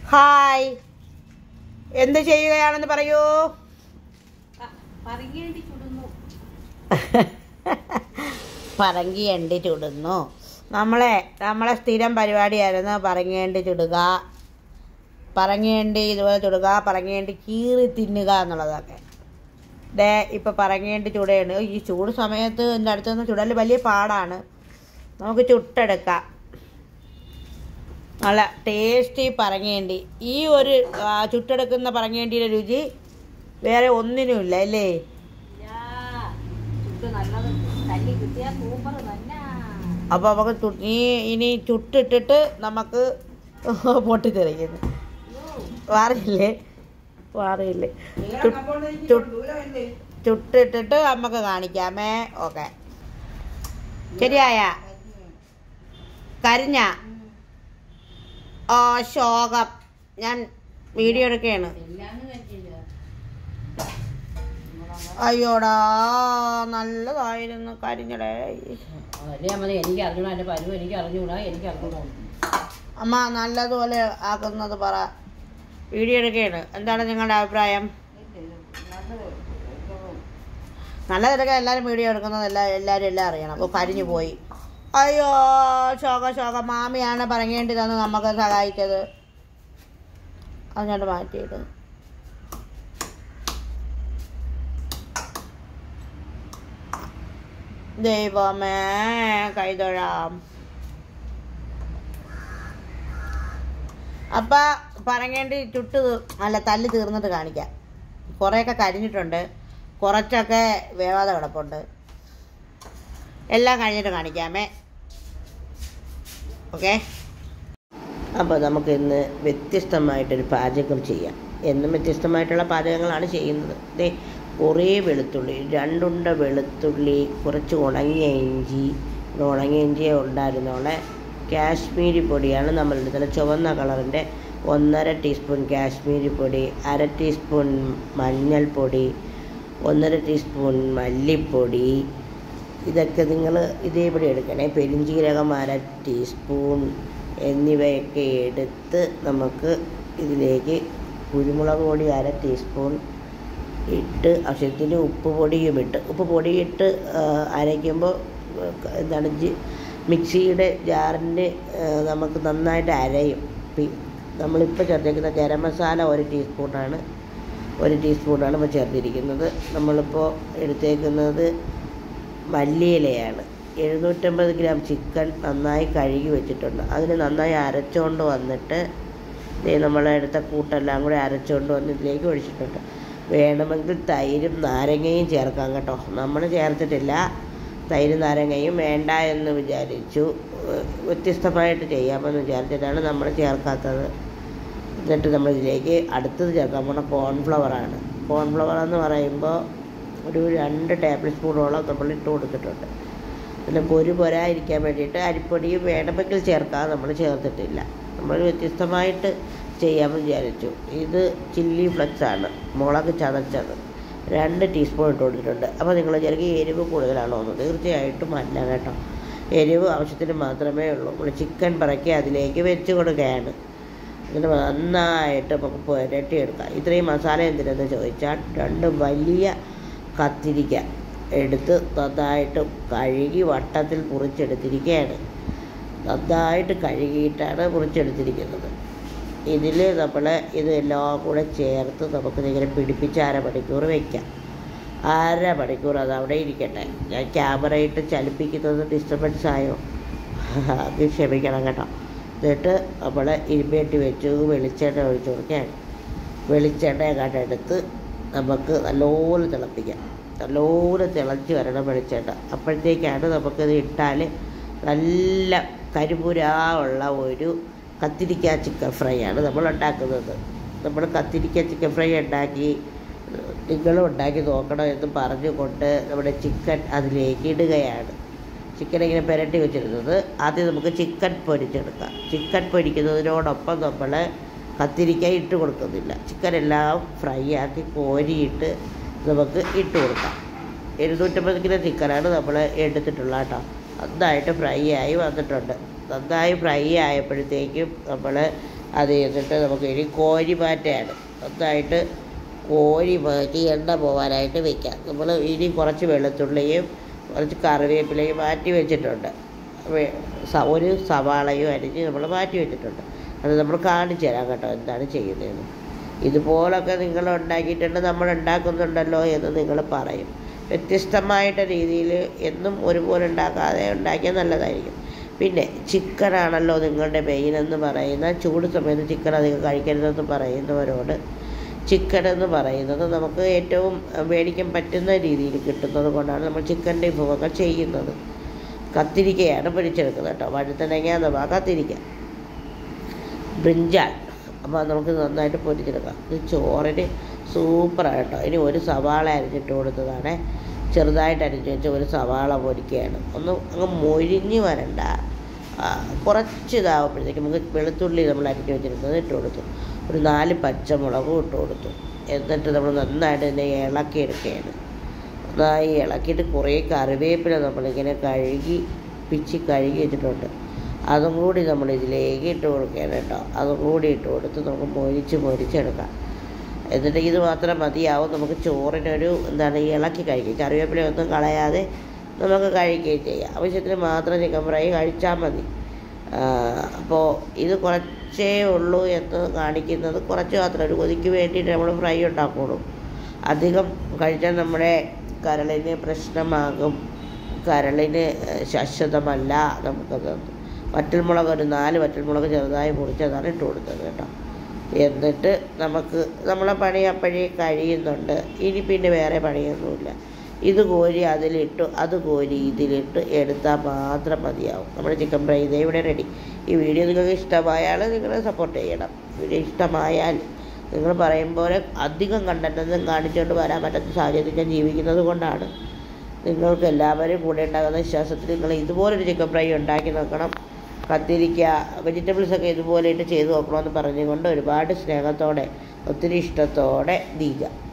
hi എന്ത് ചെയ്യുകയാണെന്ന് പറയൂ പറയേണ്ടി ചുടുന്നു പറങ്കി എണ്ടി ചുടുന്നു നമ്മളെ നമ്മളെ സ്ഥിരം പരിപാടിയായിരുന്നു പറങ്ങേണ്ടി ചുടുക പറങ്ങേണ്ടി ഇതുപോലെ ചുടുക പറങ്ങേണ്ടി കീറി തിന്നുക എന്നുള്ളതൊക്കെ ദേ ഇപ്പം പറങ്ങേണ്ടി ചുടയാണ് ഈ ചൂട് സമയത്ത് എൻ്റെ അടുത്തുനിന്ന് ചുടൽ വലിയ പാടാണ് നമുക്ക് ചുട്ടെടുക്കാം നല്ല ടേസ്റ്റി പറങ്ങേണ്ടി ഈ ഒരു ആ, ചുട്ടെടുക്കുന്ന പറങ്ങേണ്ടിയുടെ രുചി വേറെ ഒന്നിനുമില്ല അല്ലേ യാ, ചുട്ട് നല്ലത് തല്ലി കിട്ടിയാ സൂപ്പർ തന്നെ അപ്പോൾ നമുക്ക് ചു- ഈ ഇനി ചുട്ടിട്ടിട്ട് നമുക്ക് പൊട്ടിത്തെറിക്കുന്നു വാറിയില്ലേ വാറിയില്ലേ ചു- ചു- ചുട്ടിട്ടിട്ട് നമുക്ക് കാണിക്കാമേ ഓക്കെ ശരിയായ കരിഞ്ഞ ഓ ശോകം ഞാൻ വീഡിയോ എടുക്കുകയാണ് അയ്യോടാ നല്ലതായിരുന്നു കരിഞ്ഞടേ അതല്ലേ മതി എനിക്ക് അറിഞ്ഞൂടാ എന്റെ പരുവ് എനിക്ക് അറിഞ്ഞൂടാ എനിക്ക് അറിഞ്ഞൂടാ അമ്മ നല്ലതുപോലെ ആക്കുന്നത് പറ വീഡിയോ എടുക്കുകയാണ് എന്താണ് നിങ്ങളുടെ അഭിപ്രായം നല്ലതെടുക്കാൻ എല്ലാവരും വീഡിയോ എടുക്കുന്നത് എല്ലാ എല്ലാവരും എല്ലാം അറിയണം അപ്പോൾ കരിഞ്ഞു പോയി അയ്യോ ശോക ശോക മാമിയാണ് പറങ്ങേണ്ടി തന്ന് നമുക്ക് സഹായിച്ചത് അതിനോട് മാറ്റിയിട്ട് ദൈവമേ കൈതൊഴാം അപ്പ പറങ്ങേണ്ടി ചുട്ട് തീർ- അല്ല തല്ലി തീർന്നിട്ട് കാണിക്കാം കുറേയൊക്കെ കരിഞ്ഞിട്ടുണ്ട് കുറച്ചൊക്കെ വേവാതെ കിടപ്പുണ്ട് എല്ലാം കഴിഞ്ഞിട്ട് കാണിക്കാമേ ഓക്കെ അപ്പോൾ നമുക്ക് ഇന്ന് വ്യത്യസ്തമായിട്ടൊരു പാചകം ചെയ്യാം എന്നും വ്യത്യസ്തമായിട്ടുള്ള പാചകങ്ങളാണ് ചെയ്യുന്നത് ദേ കുറേ വെളുത്തുള്ളി രണ്ടുണ്ട വെളുത്തുള്ളി കുറച്ച് ഉണങ്ങിയ ഇഞ്ചി ഇവിടെ ഉണങ്ങിയ ഇഞ്ചിയെ ഉണ്ടായിരുന്നോളെ കാശ്മീരി പൊടിയാണ് നമ്മൾ എടുത്തത് ചുവന്ന കളറിൻ്റെ ഒന്നര ടീസ്പൂൺ കാശ്മീരി പൊടി അര ടീസ്പൂൺ മഞ്ഞൾപ്പൊടി ഒന്നര ടീസ്പൂൺ മല്ലിപ്പൊടി ഇതൊക്കെ നിങ്ങൾ ഇതേപടി എടുക്കണേ പെരിഞ്ചീരകം അര ടീസ്പൂൺ എന്നിവയൊക്കെ എടുത്ത് നമുക്ക് ഇതിലേക്ക് കുരുമുളക് പൊടി അര ടീസ്പൂൺ ഇട്ട് ആവശ്യത്തിന് ഉപ്പ് പൊടിയും ഇട്ട് ഉപ്പ് പൊടിയിട്ട് ആ, അരയ്ക്കുമ്പോൾ എന്താണ് ജി- മിക്സിയുടെ ജാറിൻ്റെ നമുക്ക് നന്നായിട്ട് അരയും പി- നമ്മളിപ്പോൾ ചേർത്തേക്കുന്ന ഗരം മസാല ഒരു ടീസ്പൂണാണ് ഒരു ടീസ്പൂണാണ് ഇപ്പോൾ ചേർത്തിരിക്കുന്നത് നമ്മളിപ്പോൾ എടുത്തേക്കുന്നത് മല്ലിയിലയാണ് എഴുന്നൂറ്റമ്പത് ഗ്രാം ചിക്കൻ നന്നായി കഴുകി വെച്ചിട്ടുണ്ട് അതിന് നന്നായി അരച്ചുകൊണ്ട് വന്നിട്ട് ദേ നമ്മളെടുത്ത കൂട്ടെല്ലാം കൂടി അരച്ചുകൊണ്ട് വന്ന് ഇതിലേക്ക് ഒഴിച്ചിട്ടുണ്ട് വേണമെങ്കിൽ തൈരും നാരങ്ങയും ചേർക്കാം കേട്ടോ നമ്മൾ ചേർത്തിട്ടില്ല തൈരും നാരങ്ങയും വേണ്ട എന്ന് വിചാരിച്ചു ഏഹ് വ്യത്യസ്തമായിട്ട് ചെയ്യാമെന്ന് വിചാരിച്ചിട്ടാണ് നമ്മൾ ചേർക്കാത്തത് എന്നിട്ട് നമ്മൾ ഇതിലേക്ക് അടുത്തത് ചേർക്കാൻ പോണ കോൺഫ്ലവറാണ് കോൺഫ്ലവർ എന്ന് പറയുമ്പോൾ ഒരു രണ്ട് ടേബിൾ സ്പൂണോളം നമ്മൾ ഇട്ട് കൊടുത്തിട്ടുണ്ട് പിന്നെ പൊരി പൊരായിരിക്കാൻ വേണ്ടിയിട്ട് അരിപ്പൊടിയും വേണമെങ്കിൽ ചേർക്കാം നമ്മൾ ചേർത്തിട്ടില്ല നമ്മൾ വ്യത്യസ്തമായിട്ട് ചെയ്യാമെന്ന് വിചാരിച്ചു ഇത് ചില്ലി ഫ്ലക്സ് ആണ് മുളക് ചതച്ചത് രണ്ട് ടീസ്പൂൺ ഇട്ട് കൊടുത്തിട്ടുണ്ട് അപ്പോൾ നിങ്ങൾ വിചാരിക്കും എരിവ് കൂടുതലാണോ എന്ന് തീർച്ചയായിട്ടും അല്ല കേട്ടോ എരിവ് ആവശ്യത്തിന് മാത്രമേ ഉള്ളൂ നമ്മൾ ചിക്കൻ പറക്കി അതിലേക്ക് വെച്ച് കൊടുക്കുകയാണ് എന്നിട്ട് നന്നായിട്ട് നമുക്ക് പുരട്ടിയെടുക്കാം ഇത്രയും മസാല എന്തിനെന്ന് ചോദിച്ചാൽ രണ്ട് വലിയ കത്തിരിക്ക എടുത്ത് നന്നായിട്ട് കഴുകി വട്ടത്തിൽ മുറിച്ചെടുത്തിരിക്കുകയാണ് നന്നായിട്ട് കഴുകിയിട്ടാണ് മുറിച്ചെടുത്തിരിക്കുന്നത് ഇതിൽ നമ്മൾ ഇതെല്ലാം കൂടെ ചേർത്ത് നമുക്ക് ഇങ്ങനെ പിടിപ്പിച്ച് അരമണിക്കൂർ വയ്ക്കാം അരമണിക്കൂർ അത് അവിടെ ഇരിക്കട്ടെ ഞാൻ ക്യാമറ ഇട്ട് ചലിപ്പിക്കുന്നത് ഡിസ്റ്റർബൻസ് ആയോ അത് ക്ഷമിക്കണം കേട്ടോ എന്നിട്ട് നമ്മൾ ഇരുമ്പേട്ടി വെച്ച് വെളിച്ചെണ്ണ ഒഴിച്ച് കൊടുക്കുകയാണ് വെളിച്ചെണ്ണ എങ്ങാണ്ട് എടുത്ത് നമുക്ക് നല്ലപോലെ തിളപ്പിക്കാം നല്ലപോലെ തിളച്ച് വരണം വെളിച്ചെണ്ണ അപ്പോഴത്തേക്കാണ് നമുക്കിത് ഇട്ടാൽ നല്ല കരിപുരാ ഉള്ള ഒരു കത്തിരിക്ക ചിക്കൻ ഫ്രൈ ആണ് നമ്മൾ ഉണ്ടാക്കുന്നത് നമ്മൾ കത്തിരിക്ക ചിക്കൻ ഫ്രൈ ഉണ്ടാക്കി നിങ്ങളും ഉണ്ടാക്കി നോക്കണം എന്ന് പറഞ്ഞുകൊണ്ട് നമ്മുടെ ചിക്കൻ അതിലേക്ക് ഇടുകയാണ് ചിക്കൻ ഇങ്ങനെ പുരട്ടി വെച്ചിരുന്നത് ആദ്യം നമുക്ക് ചിക്കൻ പൊരിച്ചെടുക്കാം ചിക്കൻ പൊരിക്കുന്നതിനോടൊപ്പം നമ്മൾ കത്തിരിക്ക ഇട്ട് കൊടുക്കുന്നില്ല ചിക്കൻ എല്ലാം ഫ്രൈ ആക്കി കോരിയിട്ട് നമുക്ക് ഇട്ട് കൊടുക്കാം എഴുന്നൂറ്റമ്പത് കിലോ ചിക്കനാണ് നമ്മൾ എടുത്തിട്ടുള്ളത് കേട്ടോ നന്നായിട്ട് ഫ്രൈ ആയി വന്നിട്ടുണ്ട് നന്നായി ഫ്രൈ ആയപ്പോഴത്തേക്കും നമ്മൾ അത് ചെയ്തിട്ട് നമുക്ക് ഇനി കോരി മാറ്റയാണ് നന്നായിട്ട് കോരി മാറ്റി എണ്ണ പോകാനായിട്ട് വെക്കാം നമ്മൾ ഇനി കുറച്ച് വെളുത്തുള്ളിയും കുറച്ച് കറിവേപ്പിലയും മാറ്റി വെച്ചിട്ടുണ്ട് വെ- സ- ഒരു സവാളയും അരിഞ്ഞ് നമ്മൾ മാറ്റി വെച്ചിട്ടുണ്ട് അത് നമ്മൾ കാണിച്ചു തരാം കേട്ടോ എന്താണ് ചെയ്യുന്നതെന്ന് ഇതുപോലൊക്കെ നിങ്ങൾ ഉണ്ടാക്കിയിട്ടുണ്ട് നമ്മൾ ഉണ്ടാക്കുന്നുണ്ടല്ലോ എന്ന് നിങ്ങൾ പറയും വ്യത്യസ്തമായിട്ട് രീതിയിൽ എന്നും ഒരുപോലെ ഉണ്ടാക്കാതെ ഉണ്ടാക്കിയാൽ നല്ലതായിരിക്കും പിന്നെ ചിക്കനാണല്ലോ നിങ്ങളുടെ മെയിൻ എന്ന് പറയുന്ന ചൂട് സമയത്ത് ചിക്കൻ അധികം കഴിക്കരുതെന്ന് പറയുന്നവരോട് ചിക്കൻ എന്ന് പറയുന്നത് നമുക്ക് ഏറ്റവും മേടിക്കാൻ പറ്റുന്ന രീതിയിൽ കിട്ടുന്നത് കൊണ്ടാണ് നമ്മൾ ചിക്കൻ്റെ വിഭവങ്ങൾ ചെയ്യുന്നത് കത്തിരിക്കയാണ് പൊരിച്ചെടുക്കുന്നത് കേട്ടോ വഴുത്തനങ്ങ അഥവാ കത്തിരിക്ക ബ്രിഞ്ചാൾ അപ്പോൾ നമുക്ക് നന്നായിട്ട് പൊരിച്ചെടുക്കാം ഇത് ചോറിന് സൂപ്പറാണ് കേട്ടോ ഇനി ഒരു സവാള അരിഞ്ഞിട്ട് കൊടുത്തതാണ് ചെറുതായിട്ട് അരിഞ്ഞ് വെച്ച ഒരു സവാള പൊരിക്കുകയാണ് ഒന്ന് അങ്ങ് മൊരിഞ്ഞ് വരണ്ട ആ, കുറച്ച് ഇതാവുമ്പോഴത്തേക്ക് നമുക്ക് വെളുത്തുള്ളി നമ്മൾ അരിഞ്ഞ് വെച്ചിരുന്നത് ഇട്ട് കൊടുത്തു ഒരു നാല് പച്ചമുളകും ഇട്ട് കൊടുത്തു എന്നിട്ട് നമ്മൾ നന്നായിട്ട് ഇതിനെ ഇളക്കിയെടുക്കുകയാണ് നന്നായി ഇളക്കിയിട്ട് കുറേ കറിവേപ്പില നമ്മളിങ്ങനെ കഴുകി പിച്ചി കഴുകി വെച്ചിട്ടുണ്ട് അതും കൂടി നമ്മൾ ഇതിലേക്ക് ഇട്ട് കൊടുക്കുകയാണ് കേട്ടോ അതും കൂടി ഇട്ട് കൊടുത്ത് നമുക്ക് മൊരിച്ച് മൊരിച്ചെടുക്കാം എന്നിട്ട് ഇത് മാത്രം മതിയാവും നമുക്ക് ചോറിനൊരു എന്താണ് ഇളക്കി കഴിക്കും കറിവേപ്പില ഒന്നും കളയാതെ നമുക്ക് കഴിക്കുകയും ചെയ്യാം ആവശ്യത്തിന് മാത്രം ചിക്കൻ ഫ്രൈ കഴിച്ചാൽ മതി അപ്പോൾ ഇത് കുറച്ചേ ഉള്ളൂ എന്ന് കാണിക്കുന്നത് കുറച്ച് മാത്രം ഒരു കൊതിക്ക് വേണ്ടിയിട്ട് നമ്മൾ ഫ്രൈ ഉണ്ടാക്കുള്ളൂ അധികം കഴിച്ചാൽ നമ്മുടെ കരളിന് പ്രശ്നമാകും കരളിന് ശാശ്വതമല്ല നമുക്കത് വറ്റൽമുളക് ഒരു നാല് വറ്റൽമുളക് ചെറുതായി മുറിച്ചതാണ് ഇട്ട് കൊടുത്തത് കേട്ടോ എന്നിട്ട് നമുക്ക് നമ്മളെ പണി അപ്പോഴേ കഴിയുന്നുണ്ട് ഇനി പിന്നെ വേറെ പണിയൊന്നുമില്ല ഇത് കോരി അതിലിട്ടു അത് കോരി ഇതിലിട്ട് എടുത്താൽ മാത്രം മതിയാവും നമ്മുടെ ചിക്കൻ ഫ്രൈ ഇതേ ഇവിടെ റെഡി ഈ വീഡിയോ നിങ്ങൾക്ക് ഇഷ്ടമായാൽ നിങ്ങൾ സപ്പോർട്ട് ചെയ്യണം വീഡിയോ ഇഷ്ടമായാൽ നിങ്ങൾ പറയും പോലെ അധികം കണ്ടൻറ്റൊന്നും കാണിച്ചുകൊണ്ട് വരാൻ പറ്റാത്ത സാഹചര്യത്തിൽ ഞാൻ ജീവിക്കുന്നത് കൊണ്ടാണ് നിങ്ങൾക്ക് എല്ലാവരും കൂടെ ഉണ്ടാകുന്ന വിശ്വാസത്തിൽ നിങ്ങൾ ഇതുപോലൊരു ചിക്കൻ ഫ്രൈ ഉണ്ടാക്കി നോക്കണം കത്തിരിക്ക വെജിറ്റബിൾസൊക്കെ ഇതുപോലെ ഇട്ട് ചെയ്ത് നോക്കണമെന്ന് പറഞ്ഞുകൊണ്ട് ഒരുപാട് സ്നേഹത്തോടെ ഒത്തിരി ഇഷ്ടത്തോടെ ദീജ